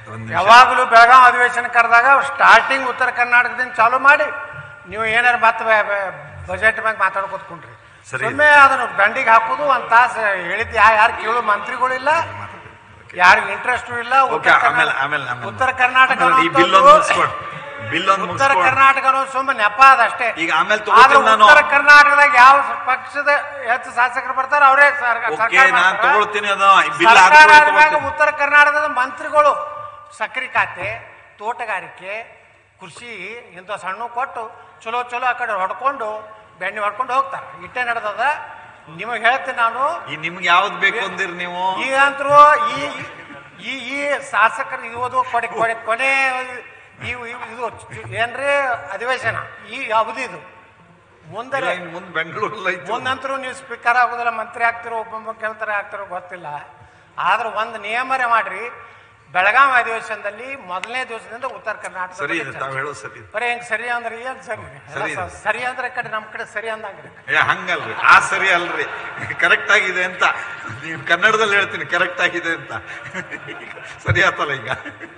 ಒಂದ್ ನಿಮಿಷ. ಯಾವಾಗಲೂ ಬೆಳಗಾವಿ ಅಧಿವೇಶನ ಕರೆದಾಗ ಸ್ಟಾರ್ಟಿಂಗ್ ಉತ್ತರ ಕರ್ನಾಟಕದಿಂದ ಚಾಲು ಮಾಡಿ ನೀವು ಏನಾರು ಮತ್ತೆ ಬಜೆಟ್ ಮ್ಯಾಗ ಮಾತಾಡ್ಕೊತ್ಕೊಂಡ್ರಿ ಸರಿ. ಸುಮ್ಮನೆ ಅದನ್ನು ದಂಡಿಗೆ ಹಾಕೋದು ಒಂದ್ ತಾಸು ಹೇಳಿದ್ದು ಯಾ ಯಾರು ಕೇಳೋ ಮಂತ್ರಿಗಳಿಲ್ಲ ಯಾರಿಗೂ ಇಂಟ್ರೆಸ್ಟು ಇಲ್ಲ ಓಕೆ ಉತ್ತರ ಆಮೇಲೆ ಕರ್ನಾ- ಆಮೇಲೆ ಆಮೇಲೆ ಉತ್ತರ ಕರ್ನಾಟಕ ಈ ಬಿಲ್ ಒಂದು ಅನ್ನೋದು- ಮುಗಿಸ್ಕೊಡ್ ಬಿಲ್ ಒಂದು ಉತ್ತರ ಮುಗಿಸ್ಕೊಡ್ ಕರ್ನಾಟಕ ಅನ್ನೋದು ಸುಮ್ಮನೆ ನೆಪ ಅದಷ್ಟೇ ಈಗ ಆಮೇಲೆ ಆದ್ರೆ ತಗೋತೀನಿ ನಾನು ಉತ್ತರ ಕರ್ನಾಟಕದಾಗ ಯಾವ ಪಕ್ಷದ ಹೆಚ್ಚು ಶಾಸಕರು ಬರ್ತಾರೋ ಅವರೇ ಸರ್ಕಾರ ಓಕೆ ಸರ್ಕಾರ ನಾನ್ ಮಾಡ್ತಾರ. ತಗೊಳ್ತೀನಿ ಅದು ಈ ಬಿಲ್ ಸರ್ಕಾರ ಹಾಕ್ಬಿಟ್ಟು ಆದ್ಮ್ಯಾಗ ತಗೊಳ್ತೀನಿ. ಉತ್ತರ ಕರ್ನಾಟಕದ ಮಂತ್ರಿಗಳು ಸಕ್ರಿ ಖಾತೆ ತೋಟಗಾರಿಕೆ ಕೃಷಿ ಇಂಥ ಸಣ್ಣ ಕೊಟ್ಟು ಚಲೋ ಚಲೋ ಆ ಕಡೆ ಹೊಡ್ಕೊಂಡು ಬೆಣ್ಣೆ ಹೊಡ್ಕೊಂಡು ಹೋಗ್ತಾರೆ ಇಟ್ಟೇ ನಡೆದದ ನಿಮಗೆ ಹೇಳ್ತೀನಿ ನಾನು ಈ ನಿಮ್ಗೆ ಯಾವ್ದು ಬೇಕು ಅಂದಿರಿ ನೀವು ಈಗ ಅಂತರೂ ಈ ಈ ಈ ಶಾಸಕರು ಇರೋದು ಕೊನೆ ಕೊನೆ ಕೊನೆ ಇವು ಇವು- ಇದು ಏನ್ರಿ ಅಧಿವೇಶನ ಈ ಅವಧಿ ಇದು ಮುಂದೆ ಇಲ್ಲ, ಇನ್ ಮುಂದ್ ಬೆಂಗಳೂರಲ್ಲಿ ಐತಿ ಮುಂದಂತರೂ ನೀವು ಸ್ಪೀಕರ್ ಆಗೋದಿಲ್ಲ ಮಂತ್ರಿ ಆಗ್ತಿರೋ ಉಪಮುಖ್ಯಮಂತ್ರಿ ಆಗ್ತಿರೋ ಗೊತ್ತಿಲ್ಲ ಆದ್ರೆ ಒಂದು ನಿಯಮರೇ ಮಾಡ್ರಿ ಬೆಳಗಾವಿ ಅಧಿವೇಶನದಲ್ಲಿ ಮೊದಲನೇ ದಿವಸದಿಂದ ಉತ್ತರ ಕರ್ನಾಟಕ ಸರಿ ಇದೆ ತಾವ್ ಹೇಳೋದು ಸರಿ ಇದೆ. ಬರೀ ಹೆಂಗ್ ಸರಿ ಅಂದ್ರೆ ಏನ್ ಸರಿ ಸರಿ ಎಲ್ಲ ಇದೆ. ಸರಿ ಅಂದ್ರೆ ಈ ಕಡೆ ನಮ್ಮ ಕಡೆ ಸರಿ ಅಂದಂಗ್ರಿ ಏ ಹಂಗಲ್ರಿ ಆ ಸರಿ ಅಲ್ರಿ ಕರೆಕ್ಟ್ ಆಗಿದೆ ಅಂತ ನೀವು ಕನ್ನಡದಲ್ಲಿ ಹೇಳ್ತೀನಿ ಕರೆಕ್ಟ್ ಆಗಿದೆ ಅಂತ ಸರಿ ಆತಲ್ಲ ಈಗ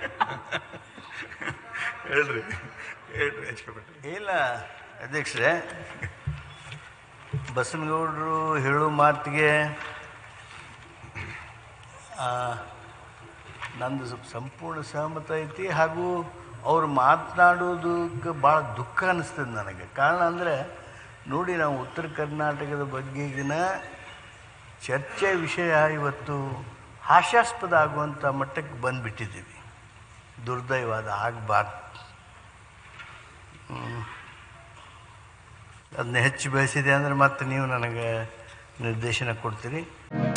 ಹೇಳ್ರಿ ಹೇಳ್ರಿ ಎಚ್ ಕೆ ಪಾಟೀಲ್. ಇಲ್ಲ ಅಧ್ಯಕ್ಷರೇ ಬಸನಗೌಡರು ಹೇಳೋ ಮಾತಿಗೆ ಆ, ನಂದು ಸ್ವಲ್ಪ ಸಂಪೂರ್ಣ ಸಹಮತ ಐತಿ ಹಾಗೂ ಅವ್ರು ಮಾತನಾಡೋದಕ್ಕೆ ಭಾಳ ದುಃಖ ಅನಿಸ್ತದೆ ನನಗೆ ಕಾರಣ ಅಂದರೆ ನೋಡಿ ನಾವು ಉತ್ತರ ಕರ್ನಾಟಕದ ಬಗ್ಗೆಗಿನ ಚರ್ಚೆ ವಿಷಯ ಇವತ್ತು ಹಾಸ್ಯಾಸ್ಪದ ಆಗುವಂಥ ಮಟ್ಟಕ್ಕೆ ಬಂದುಬಿಟ್ಟಿದ್ದೀವಿ ದುರ್ದೈವಾದ ಆಗಬಾರ್ದು ಅದನ್ನ ಹೆಚ್ಚು ಬೆಳೆಸಿದೆ ಅಂದರೆ ಮತ್ತೆ ನೀವು ನನಗೆ ನಿರ್ದೇಶನ ಕೊಡ್ತೀರಿ